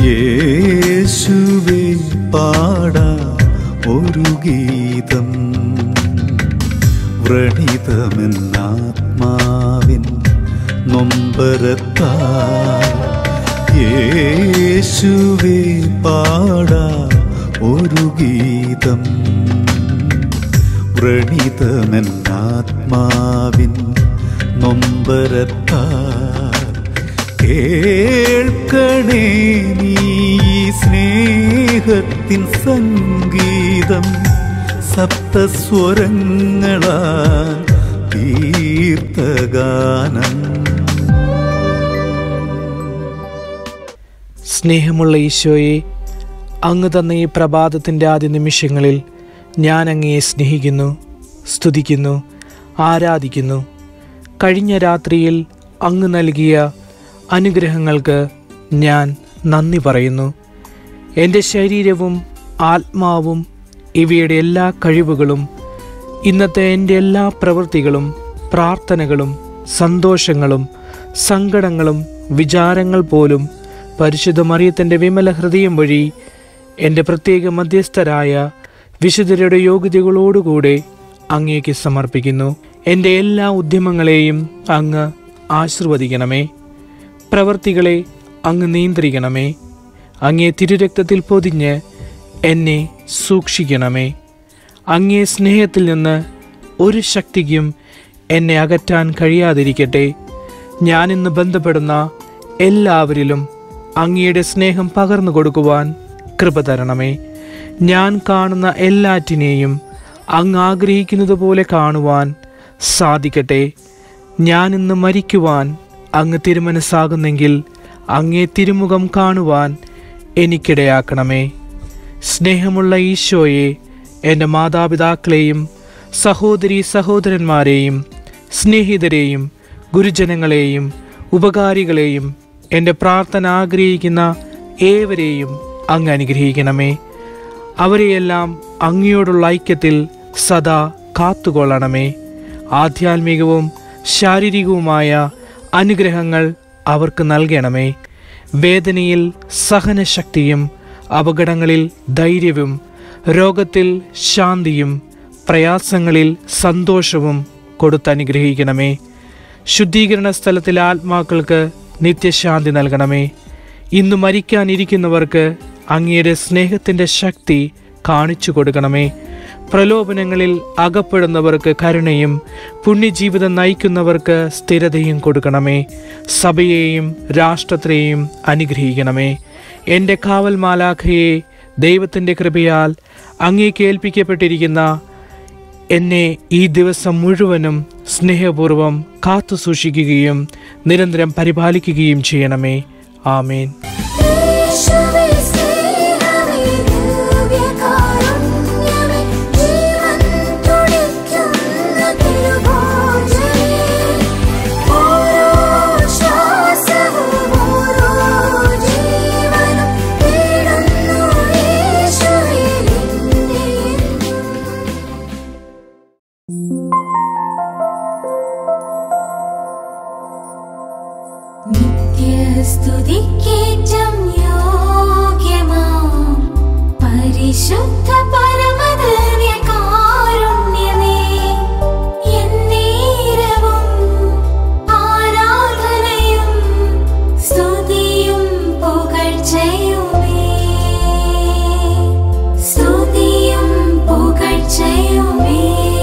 യേശുവേ പാടാ ഒരു ഗീതം വ്രണിതമെന്നാത്മാവിൻ നൊമ്പരത്താ യേശുവേ പാടാ ഒരു ഗീതം വ്രണിതമെന്നാത്മാവിൻ നൊമ്പരത്താ കേൾക്കണേ നീ ഈ സ്നേഹത്തിൻ സംഗീതം സപ്തസ്വരങ്ങളാൽ തീർത്ഥഗാനം സ്നേഹമുള്ള ഈശോയെ അങ്ങ് തന്ന ഈ പ്രഭാതത്തിൻ്റെ ആദ്യ നിമിഷങ്ങളിൽ ഞാൻ അങ്ങയെ സ്നേഹിക്കുന്നു സ്തുതിക്കുന്നു ആരാധിക്കുന്നു കഴിഞ്ഞ രാത്രിയിൽ അങ്ങ് നൽകിയ അനുഗ്രഹങ്ങൾക്ക് ഞാൻ നന്ദി പറയുന്നു എൻ്റെ ശരീരവും ആത്മാവും ഇവയുടെ എല്ലാ കഴിവുകളും ഇന്നത്തെ എൻ്റെ എല്ലാ പ്രവൃത്തികളും പ്രാർത്ഥനകളും സന്തോഷങ്ങളും സങ്കടങ്ങളും വിചാരങ്ങൾ പോലും പരിശുദ്ധ മറിയത്തിൻ്റെ വിമല ഹൃദയം വഴി എൻ്റെ പ്രത്യേക മധ്യസ്ഥരായ വിശുദ്ധരുടെ യോഗ്യതകളോടുകൂടെ അങ്ങേക്ക് സമർപ്പിക്കുന്നു എൻ്റെ എല്ലാ ഉദ്യമങ്ങളെയും അങ്ങ് ആശീർവദിക്കണമേ പ്രവർത്തികളെ അങ്ങ് നിയന്ത്രിക്കണമേ അങ്ങേ തിരുരക്തത്തിൽ പൊതിഞ്ഞ് എന്നെ സൂക്ഷിക്കണമേ അങ്ങേ സ്നേഹത്തിൽ നിന്ന് ഒരു ശക്തിക്കും എന്നെ അകറ്റാൻ കഴിയാതിരിക്കട്ടെ ഞാനിന്ന് ബന്ധപ്പെടുന്ന എല്ലാവരിലും അങ്ങയുടെ സ്നേഹം പകർന്നു കൊടുക്കുവാൻ കൃപ തരണമേ ഞാൻ കാണുന്ന എല്ലാറ്റിനെയും അങ്ങ് ആഗ്രഹിക്കുന്നത് പോലെ കാണുവാൻ സാധിക്കട്ടെ ഞാൻ ഇന്ന് മരിക്കുവാൻ അങ്ങ് തിരുമനസ്സാകുന്നെങ്കിൽ അങ്ങേ തിരുമുഖം കാണുവാൻ എനിക്കിടയാക്കണമേ സ്നേഹമുള്ള ഈശോയെ എൻ്റെ മാതാപിതാക്കളെയും സഹോദരി സഹോദരന്മാരെയും സ്നേഹിതരെയും ഗുരുജനങ്ങളെയും ഉപകാരികളെയും എൻ്റെ പ്രാർത്ഥന ആഗ്രഹിക്കുന്ന ഏവരെയും അങ്ങ് അനുഗ്രഹിക്കണമേ അവരെയെല്ലാം അങ്ങയോടുള്ള ഐക്യത്തിൽ സദാ കാത്തുകൊള്ളണമേ ആധ്യാത്മികവും ശാരീരികവുമായ അനുഗ്രഹങ്ങൾ അവർക്ക് നൽകണമേ വേദനയിൽ സഹനശക്തിയും അപകടങ്ങളിൽ ധൈര്യവും രോഗത്തിൽ ശാന്തിയും പ്രയാസങ്ങളിൽ സന്തോഷവും കൊടുത്തനുഗ്രഹിക്കണമേ ശുദ്ധീകരണ സ്ഥലത്തിലെ ആത്മാക്കൾക്ക് നിത്യശാന്തി നൽകണമേ ഇന്ന് മരിക്കാനിരിക്കുന്നവർക്ക് അങ്ങയുടെ സ്നേഹത്തിൻ്റെ ശക്തി കാണിച്ചു കൊടുക്കണമേ പ്രലോഭനങ്ങളിൽ അകപ്പെടുന്നവർക്ക് കരുണയും പുണ്യജീവിതം നയിക്കുന്നവർക്ക് സ്ഥിരതയും കൊടുക്കണമേ സഭയെയും രാഷ്ട്രത്തെയും അനുഗ്രഹിക്കണമേ എൻ്റെ കാവൽ മാലാഖയെ ദൈവത്തിൻ്റെ കൃപയാൽ അങ്ങേക്ക് ഏൽപ്പിക്കപ്പെട്ടിരിക്കുന്ന എന്നെ ഈ ദിവസം മുഴുവനും സ്നേഹപൂർവം കാത്തു സൂക്ഷിക്കുകയും നിരന്തരം പരിപാലിക്കുകയും ചെയ്യണമേ ആമേൻ യേശുവേ സ്നേഹമേ ദിവ്യകാരുണ്യമേ ജീവൻ തുടിക്കുന്ന തിരുഭോജനേ ഓരോ ശ്വാസവും ഓരോ ജീവനും തേടുന്നു യേശുവേ നിന്നെ നിത്യസ്തുതിക്കേറ്റം യോഗ്യമാം പരിശുദ്ധ പരമധന്യകാരുണ്യമേ എന്നേരവും ആരാധനയും സ്തുതിയും പുകഴ്ചയുമേ സ്തുതിയും പുകഴ്ചയുമേ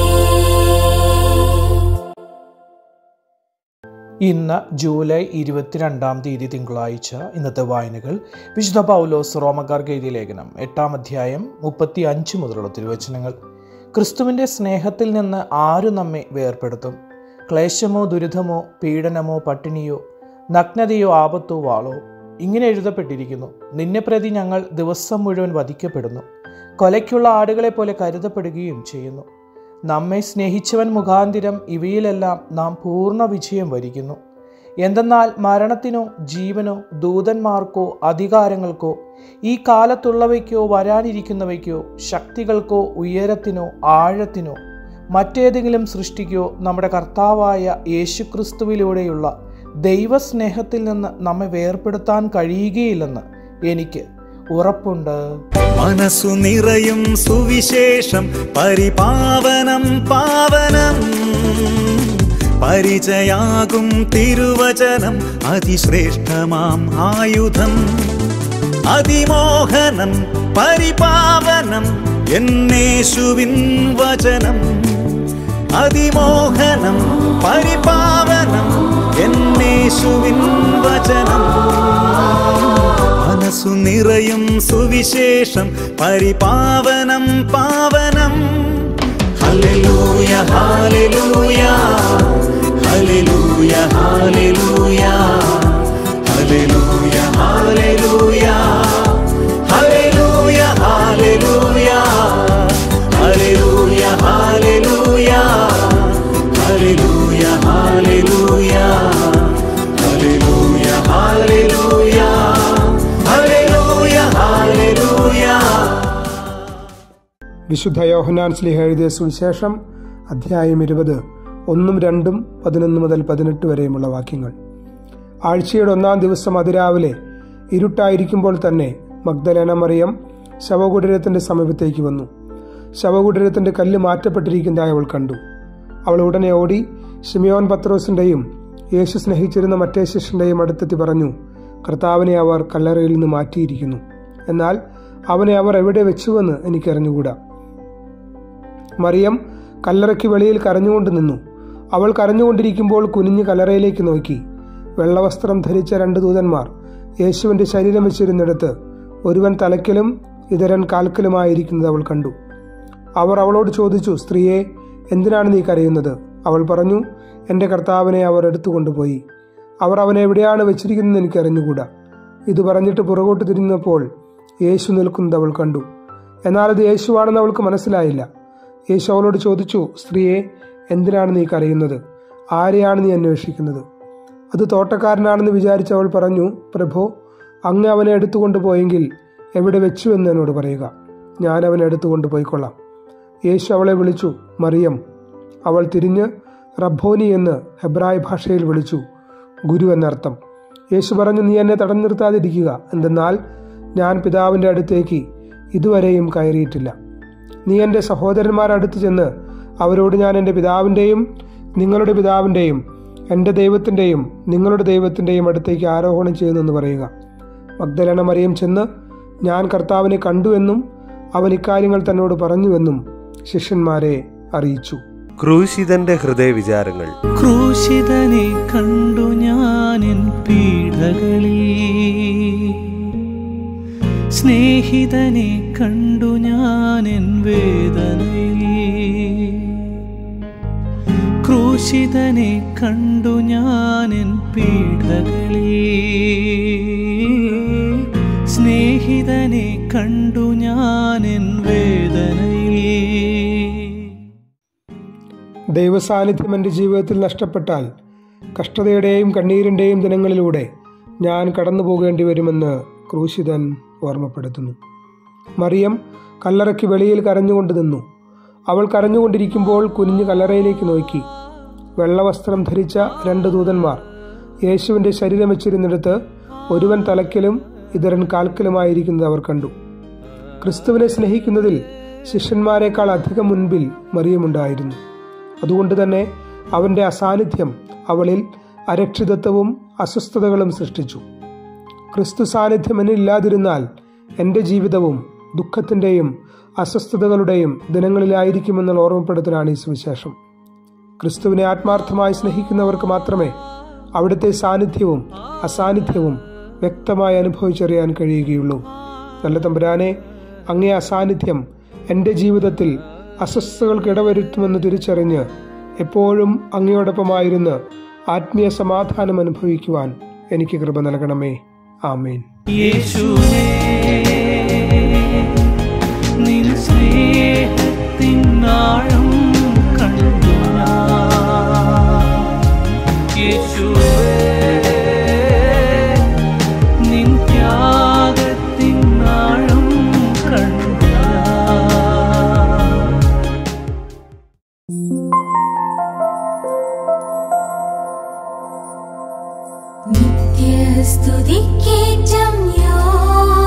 ഇന്ന് ജൂലൈ ഇരുപത്തിരണ്ടാം തീയതി തിങ്കളാഴ്ച ഇന്നത്തെ വായനകൾ വിശുദ്ധ പൗലോസ് റോമക്കാർക്ക് എഴുതിയ ലേഖനം എട്ടാം അധ്യായം മുപ്പത്തി അഞ്ച് മുതലുള്ള തിരുവചനങ്ങൾ ക്രിസ്തുവിൻ്റെ സ്നേഹത്തിൽ നിന്ന് ആരു നമ്മെ വേർപെടുത്തും ക്ലേശമോ ദുരിതമോ പീഡനമോ പട്ടിണിയോ നഗ്നതയോ ആപത്തോ വാളോ ഇങ്ങനെ എഴുതപ്പെട്ടിരിക്കുന്നു നിന്നെ പ്രതി ഞങ്ങൾ ദിവസം മുഴുവൻ വധിക്കപ്പെടുന്നു കൊലയ്ക്കുള്ള ആടുകളെ പോലെ കരുതപ്പെടുകയും ചെയ്യുന്നു നമ്മെ സ്നേഹിച്ചവൻ മുഖാന്തിരം ഇവയിലെല്ലാം നാം പൂർണ്ണ വിജയം വരിക്കുന്നു എന്തെന്നാൽ മരണത്തിനോ ജീവനോ ദൂതന്മാർക്കോ അധികാരങ്ങൾക്കോ ഈ കാലത്തുള്ളവയ്ക്കോ വരാനിരിക്കുന്നവയ്ക്കോ ശക്തികൾക്കോ ഉയരത്തിനോ ആഴത്തിനോ മറ്റേതെങ്കിലും സൃഷ്ടിക്കോ നമ്മുടെ കർത്താവായ യേശുക്രിസ്തുവിലൂടെയുള്ള ദൈവസ്നേഹത്തിൽ നിന്ന് നമ്മെ വേർപെടുത്താൻ കഴിയുകയില്ലെന്ന് എനിക്ക് ഉറപ്പുണ്ട് മനസ്സു നിറയും സുവിശേഷം പരിപാവനം പാവനം പരിചയാകും തിരുവചനം അതിശ്രേഷ്ഠമാം ആയുധം അതിമോഹനം പരിപാവനം എന്നേശുവിൻ വചനം അതിമോഹനം പരിപാവനം എന്നേശുവിൻ വചനം മനസ്സു നിറയും സുവിശേഷം പരിപാവനം പാവനം ഹല്ലേലൂയ ഹല്ലേലൂയ ഹല്ലേലൂയ ഹല്ലേലൂയ ഹല്ലേലൂയ ഹല്ലേലൂയ ഹല്ലേലൂയ ഹല്ലേലൂയ ഹല്ലേലൂയ ഹല്ലേലൂയ ഹല്ലേലൂയ ഹല്ലേലൂയ ഹല്ലേലൂയ ഹല്ലേലൂയ ഹല്ലേലൂയ ഹല്ലേലൂയ വിശുദ്ധ യോഹനാൻ സ്ലിഹ എഴുതിയ സുവിശേഷം അധ്യായം ഇരുപത് ഒന്നും രണ്ടും പതിനൊന്ന് മുതൽ പതിനെട്ട് വരെയുമുള്ള വാക്യങ്ങൾ ആഴ്ചയുടെ ഒന്നാം ദിവസം അതിരാവിലെ ഇരുട്ടായിരിക്കുമ്പോൾ തന്നെ മഗ്ദലേന മറിയം ശവകുടീരത്തിന്റെ സമീപത്തേക്ക് വന്നു ശവകുടീരത്തിന്റെ കല്ല് മാറ്റപ്പെട്ടിരിക്കുന്നതായി അവൾ കണ്ടു അവൾ ഉടനെ ഓടി ഷിമിയോൻ പത്രോസിന്റെയും യേശു സ്നേഹിച്ചിരുന്ന മറ്റേ ശിഷ്യന്റെയും അടുത്തെത്തി പറഞ്ഞു കർത്താവിനെ അവർ കല്ലറയിൽ നിന്ന് മാറ്റിയിരിക്കുന്നു എന്നാൽ അവനെ അവർ എവിടെ വെച്ചുവെന്ന് എനിക്കറിഞ്ഞുകൂടാ മറിയം കല്ലറയ്ക്ക് വെളിയിൽ കരഞ്ഞുകൊണ്ട് നിന്നു അവൾ കരഞ്ഞുകൊണ്ടിരിക്കുമ്പോൾ കുനിഞ്ഞ് കല്ലറയിലേക്ക് നോക്കി വെള്ളവസ്ത്രം ധരിച്ച രണ്ട് ദൂതന്മാർ യേശുവിന്റെ ശരീരം വെച്ചിരുന്നിടത്ത് ഒരുവൻ തലയ്ക്കലും ഇതരൻ കാൽക്കലുമായിരിക്കുന്നത് അവൾ കണ്ടു അവർ അവളോട് ചോദിച്ചു സ്ത്രീയെ എന്തിനാണ് നീ കരയുന്നത് അവൾ പറഞ്ഞു എൻ്റെ കർത്താവിനെ അവർ എടുത്തുകൊണ്ടുപോയി അവർ അവനെ എവിടെയാണ് വെച്ചിരിക്കുന്നത് എനിക്ക് അറിഞ്ഞുകൂടാ ഇത് പറഞ്ഞിട്ട് പുറകോട്ട് തിരിഞ്ഞപ്പോൾ യേശു നിൽക്കുന്നത് അവൾ കണ്ടു എന്നാൽ അത് യേശുവാണെന്ന് അവൾക്ക് മനസ്സിലായില്ല യേശു അവളോട് ചോദിച്ചു സ്ത്രീയെ എന്തിനാണ് നീ കരയുന്നത് ആരെയാണ് നീ അന്വേഷിക്കുന്നത് അത് തോട്ടക്കാരനാണെന്ന് വിചാരിച്ച് അവൾ പറഞ്ഞു പ്രഭോ അങ്ങ് അവനെ എടുത്തുകൊണ്ടുപോയെങ്കിൽ എവിടെ വെച്ചു എന്ന് എന്നോട് പറയുക ഞാൻ അവനെ എടുത്തുകൊണ്ട് പോയിക്കൊള്ളാം യേശു അവളെ വിളിച്ചു മറിയം അവൾ തിരിഞ്ഞ് റബ്ബോനി എന്ന് ഹെബ്രായ ഭാഷയിൽ വിളിച്ചു ഗുരു എന്നർത്ഥം യേശു പറഞ്ഞു നീ എന്നെ തടഞ്ഞു നിർത്താതിരിക്കുക എന്തെന്നാൽ ഞാൻ പിതാവിൻ്റെ അടുത്തേക്ക് ഇതുവരെയും കയറിയിട്ടില്ല നീ എൻ്റെ സഹോദരന്മാരടുത്ത് ചെന്ന് അവരോട് ഞാൻ എൻ്റെ പിതാവിൻ്റെയും നിങ്ങളുടെ പിതാവിൻ്റെയും എൻ്റെ ദൈവത്തിൻ്റെയും നിങ്ങളുടെ ദൈവത്തിൻ്റെയും അടുത്തേക്ക് ആരോഹണം ചെയ്യുന്നെന്ന് പറയുക മഗ്ദലന മറിയം ചെന്ന് ഞാൻ കർത്താവിനെ കണ്ടുവെന്നും അവൻ ഇക്കാര്യങ്ങൾ തന്നോട് പറഞ്ഞുവെന്നും ശിഷ്യന്മാരെ അറിയിച്ചു ക്രൂശിതന്റെ ഹൃദയവിചാരങ്ങൾ ക്രൂശിതനെ കണ്ടു ഞാനിൻ പീഡകളിൽ സ്നേഹിതനെ കണ്ടു ഞാനിൻ വേദനയിൽ ക്രൂശിതനെ കണ്ടു ഞാനിൻ പീഡകളിൽ സ്നേഹിതനെ കണ്ടു ഞാനിൻ വേദനയിൽ ദൈവസാന്നിധ്യം എൻ്റെ ജീവിതത്തിൽ നഷ്ടപ്പെട്ടാൽ കഷ്ടതയുടെയും കണ്ണീരിൻ്റെയും ദിനങ്ങളിലൂടെ ഞാൻ കടന്നു പോകേണ്ടി വരുമെന്ന് ക്രൂശിതൻ ഓർമ്മപ്പെടുത്തുന്നു മറിയം കല്ലറയ്ക്ക് വെളിയിൽ കരഞ്ഞുകൊണ്ട് നിന്നു അവൾ കരഞ്ഞുകൊണ്ടിരിക്കുമ്പോൾ കുനിഞ്ഞ് കല്ലറയിലേക്ക് നോക്കി വെള്ളവസ്ത്രം ധരിച്ച രണ്ട് ദൂതന്മാർ യേശുവിൻ്റെ ശരീരം വെച്ചിരുന്നിടത്ത് ഒരുവൻ തലയ്ക്കലും ഇതരൻ കാൽക്കലുമായിരിക്കുന്നത് അവർ കണ്ടു ക്രിസ്തുവിനെ സ്നേഹിക്കുന്നതിൽ ശിഷ്യന്മാരെക്കാൾ അധികം മുൻപിൽ മറിയമുണ്ടായിരുന്നു അതുകൊണ്ട് തന്നെ അവന്റെ അസാന്നിധ്യം അവളിൽ അരക്ഷിതത്വവും അസ്വസ്ഥതകളും സൃഷ്ടിച്ചു ക്രിസ്തു സാന്നിധ്യം എന്നില്ലാതിരുന്നാൽ എൻ്റെ ജീവിതവും ദുഃഖത്തിൻ്റെയും അസ്വസ്ഥതകളുടെയും ദിനങ്ങളിലായിരിക്കുമെന്നുള്ള ഓർമ്മപ്പെടുത്തലാണ് ഈ സുവിശേഷം ക്രിസ്തുവിനെ ആത്മാർത്ഥമായി സ്നേഹിക്കുന്നവർക്ക് മാത്രമേ അവിടുത്തെ സാന്നിധ്യവും അസാന്നിധ്യവും വ്യക്തമായി അനുഭവിച്ചറിയാൻ കഴിയുകയുള്ളൂ നല്ല തമ്പുരാനെ അങ്ങേ അസാന്നിധ്യം എൻ്റെ ജീവിതത്തിൽ അസ്വസ്ഥതകൾക്ക് ഇടവരുത്തുമെന്ന് തിരിച്ചറിഞ്ഞ് എപ്പോഴും അങ്ങയോടൊപ്പമായിരുന്ന് ആത്മീയ സമാധാനം അനുഭവിക്കുവാൻ എനിക്ക് കൃപ നൽകണമേ ആമേൻ യേശുവേ നിൻ സ്നേഹത്തിൻ ആഴം കണ്ടു ഞാൻ. യേശുവേ നിൻ ത്യാഗത്തിൻ ആഴം കണ്ടു ഞാൻ. നിത്യസ്തുതിക്കേറ്റം യോഗ്യനാം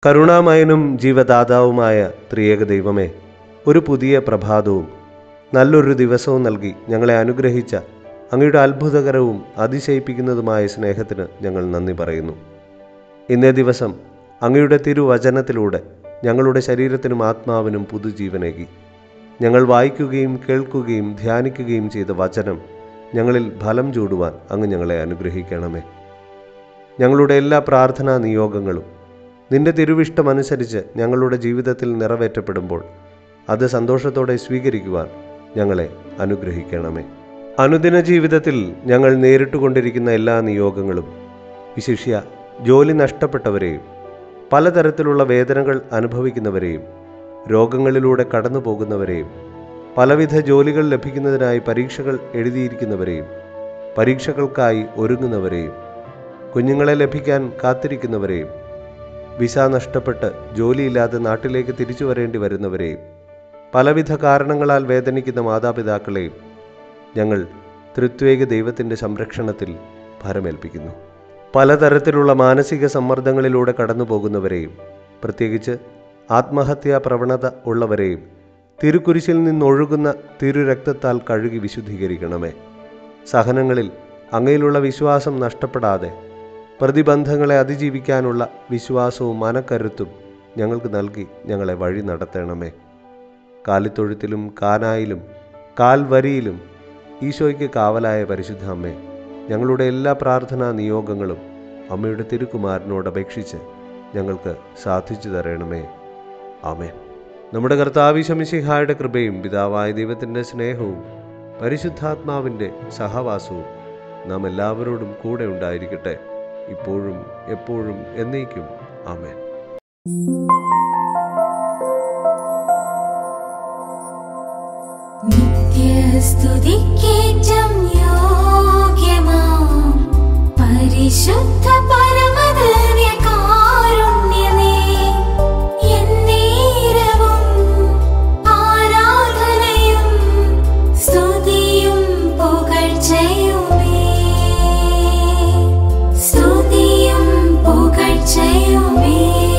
കരുണാമയനും ജീവദാതാവുമായ ത്രിയേക ദൈവമേ ഒരു പുതിയ പ്രഭാതവും നല്ലൊരു ദിവസവും നൽകി ഞങ്ങളെ അനുഗ്രഹിച്ച അങ്ങയുടെ അത്ഭുതകരവും അതിശയിപ്പിക്കുന്നതുമായ സ്നേഹത്തിന് ഞങ്ങൾ നന്ദി പറയുന്നു ഇന്നേ ദിവസം അങ്ങയുടെ തിരുവചനത്തിലൂടെ ഞങ്ങളുടെ ശരീരത്തിനും ആത്മാവിനും പുതുജീവനേകി ഞങ്ങൾ വായിക്കുകയും കേൾക്കുകയും ധ്യാനിക്കുകയും ചെയ്ത വചനം ഞങ്ങളിൽ ഫലം ചൂടുവാൻ അങ്ങ് ഞങ്ങളെ അനുഗ്രഹിക്കണമേ ഞങ്ങളുടെ എല്ലാ പ്രാർത്ഥനാ നിയോഗങ്ങളും നിന്റെ തിരുവിഷ്ടമനുസരിച്ച് ഞങ്ങളുടെ ജീവിതത്തിൽ നിറവേറ്റപ്പെടുമ്പോൾ അത് സന്തോഷത്തോടെ സ്വീകരിക്കുവാൻ ഞങ്ങളെ അനുഗ്രഹിക്കണമേ അനുദിന ജീവിതത്തിൽ ഞങ്ങൾ നേരിട്ടുകൊണ്ടിരിക്കുന്ന എല്ലാ നിയോഗങ്ങളും വിശിഷ്യ ജോലി നഷ്ടപ്പെട്ടവരെയും പലതരത്തിലുള്ള വേദനകൾ അനുഭവിക്കുന്നവരെയും രോഗങ്ങളിലൂടെ കടന്നു പോകുന്നവരെയും പലവിധ ജോലികൾ ലഭിക്കുന്നതിനായി പരീക്ഷകൾ എഴുതിയിരിക്കുന്നവരെയും പരീക്ഷകൾക്കായി ഒരുങ്ങുന്നവരെയും കുഞ്ഞുങ്ങളെ ലഭിക്കാൻ കാത്തിരിക്കുന്നവരെയും വിസ നഷ്ടപ്പെട്ട് ജോലിയില്ലാതെ നാട്ടിലേക്ക് തിരിച്ചു വരേണ്ടി വരുന്നവരെയും പലവിധ കാരണങ്ങളാൽ വേദനിക്കുന്ന മാതാപിതാക്കളെയും ഞങ്ങൾ തൃത്വേക ദൈവത്തിൻ്റെ സംരക്ഷണത്തിൽ ഭരമേൽപ്പിക്കുന്നു പലതരത്തിലുള്ള മാനസിക സമ്മർദ്ദങ്ങളിലൂടെ കടന്നു പോകുന്നവരെയും പ്രത്യേകിച്ച് ആത്മഹത്യാ പ്രവണത ഉള്ളവരെയും തിരുക്കുരിശിൽ നിന്നൊഴുകുന്ന തിരുരക്തത്താൽ കഴുകി വിശുദ്ധീകരിക്കണമേ സഹനങ്ങളിൽ അങ്ങയിലുള്ള വിശ്വാസം നഷ്ടപ്പെടാതെ പ്രതിബന്ധങ്ങളെ അതിജീവിക്കാനുള്ള വിശ്വാസവും മനക്കരുത്തും ഞങ്ങൾക്ക് നൽകി ഞങ്ങളെ വഴി നടത്തണമേ കാലിത്തൊഴുത്തിലും കാനായിലും കാൽവരിയിലും ഈശോയ്ക്ക് കാവലായ പരിശുദ്ധ അമ്മേ ഞങ്ങളുടെ എല്ലാ പ്രാർത്ഥനാ നിയോഗങ്ങളും അമ്മയുടെ തിരുക്കുമാരനോട് അപേക്ഷിച്ച് ഞങ്ങൾക്ക് സാധിച്ചു തരണമേ ആമേൻ നമ്മുടെ കർത്താവിശമിശിഹായുടെ കൃപയും പിതാവായ ദൈവത്തിൻ്റെ സ്നേഹവും പരിശുദ്ധാത്മാവിൻ്റെ സഹവാസവും നാം എല്ലാവരോടും കൂടെ ഉണ്ടായിരിക്കട്ടെ ഇപ്പോഴും എപ്പോഴും എന്നേക്കും ആമേൻ നിത്യസ്തുതിക്കേറ്റം യോഗ്യമാം പരിശുദ്ധ പരമദിവ്യകാരുണ്യമേ, എന്നേരവും ആരാധനയും സ്തുതിയും പുകഴ്ചയുമേ. സ്തുതിയും പുകഴ്ചയുമേ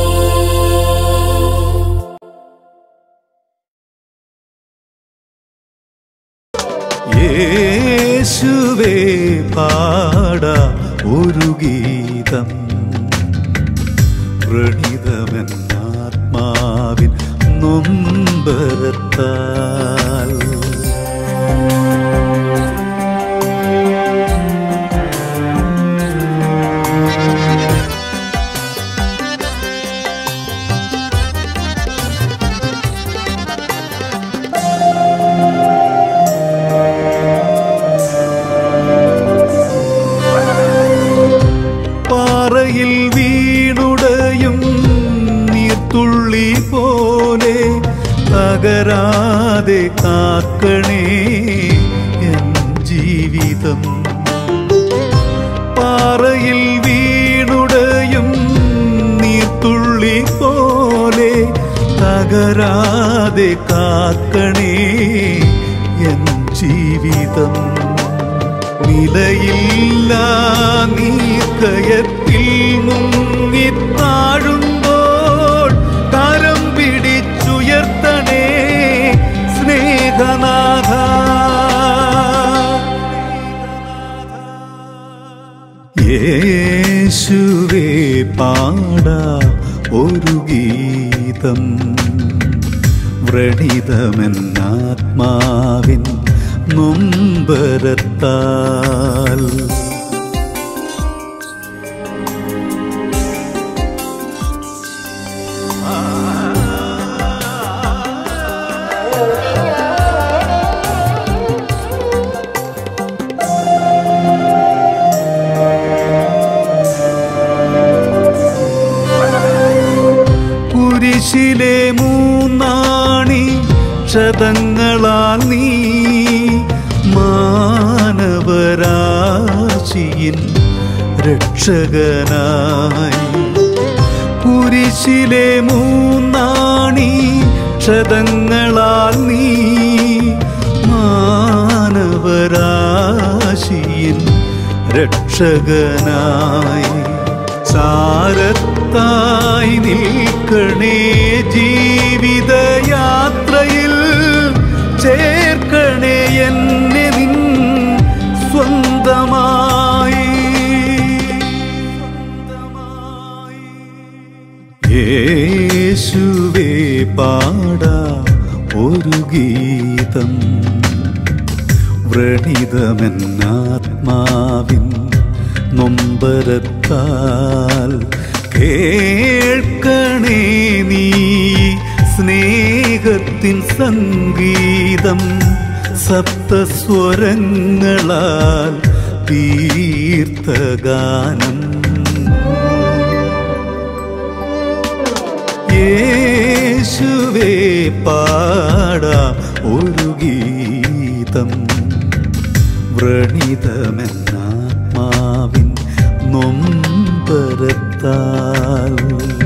യേശുവേ പാട ഒരു ഗീതം വ്രണിതമെന്നാത്മാവിൻ നൊമ്പരത്താൽ പാറയിൽ വീണുടയും നീർത്തുള്ളി പോലെ തകരാതെ കാക്കണേ എൻ ജീവിതം പാറയിൽ വീണുടയും നീർത്തുള്ളി പോലെ തകരാതെ കാക്കണേ എൻ ജീവിതം നിലയില്ല നീക്കയത്തിൽ മുങ്ങിത്താഴുമ്പോൾ കരം പിടിച്ചുയർത്തണേ സ്നേഹനാഥ യേശുവേ പാട ഒരു ഗീതം വ്രണിതമെന്നാത്മാവിൻ നൊമ്പരത്താൽ കുരിശിലെ മൂന്നാണി ക്ഷതങ്ങളാൽ നീ മാനവരാശിയിൻ രക്ഷകനായി കുരിശിലെ മൂന്നാണി ക്ഷതങ്ങളാൽ നീ മാനവരാശിയിൻ രക്ഷകനായി ചാരത്തായി നിൽക്കണേ ജീവിതയാത്രയിൽ ചേർക്കണേ എന്നെ നിൻ സ്വന്തമായി യേശുവേ പാടാ ഒരു ഗീതം വ്രണിതമെന്നാത്മാവിൻ നൊമ്പരത്താൽ കേൾക്കണേ നീ സ്നേഹത്തിൻ സംഗീതം സപ്തസ്വരങ്ങളാൽ തീർത്ഥഗാനം യേശുവേ പാടാ ഒരു ഗീതം വ്രണിതമെന്നാത്മാവിൻ നൊമ്പരത്താൽ